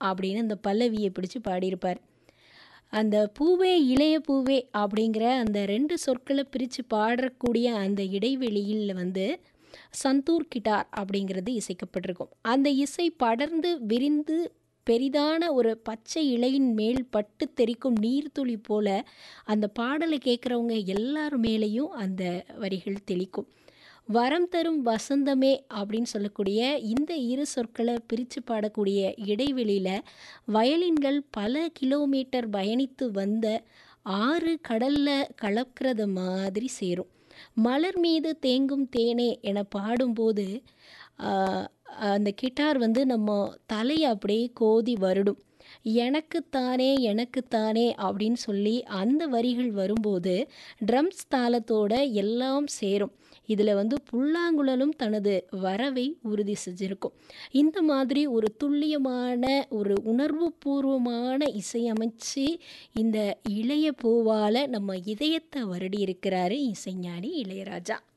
அப்படின்னு அந்த பல்லவியை பிடிச்சு பாடியிருப்பார் அந்த பூவே இளைய பூவே அப்படிங்கிற அந்த ரெண்டு சொற்களை பிரித்து பாடக்கூடிய அந்த இடைவெளியில் வந்து சந்தூர் கிட்டார் அப்படிங்கிறது இசைக்கப்பட்டிருக்கும் அந்த இசை படர்ந்து விரிந்து பெரிதான ஒரு பச்சை இலையின் மேல் பட்டு தெரிக்கும் நீர்த்துளி போல அந்த பாடலை கேட்குறவங்க எல்லார் மேலேயும் அந்த வரிகள் தெளிக்கும் வரம் தரும் வசந்தமே அப்படின்னு சொல்லக்கூடிய இந்த இரு சொற்களை பிரித்து பாடக்கூடிய இடைவெளியில் வயலின்கள் பல கிலோமீட்டர் பயணித்து வந்த ஆறு கடலில் கலக்கிறது மாதிரி சேரும் மலர் மீது தேங்கும் தேனே என பாடும்போது அந்த கிட்டார் வந்து நம்ம தலையை அப்படியே கோதி வருடும் எனக்குத்தானே எனக்குத்தானே அப்படின்னு சொல்லி அந்த வரிகள் வரும்போது ட்ரம்ஸ் தாளத்தோட எல்லாம் சேரும் இதில் வந்து புல்லாங்குழலும் தனது வரவை உறுதி செஞ்சிருக்கும் இந்த மாதிரி ஒரு துல்லியமான ஒரு உணர்வு பூர்வமான இசையமைச்சு இந்த இளைய பூவால் நம்ம இதயத்தை வருடி இருக்கிறாரு இசைஞானி இளையராஜா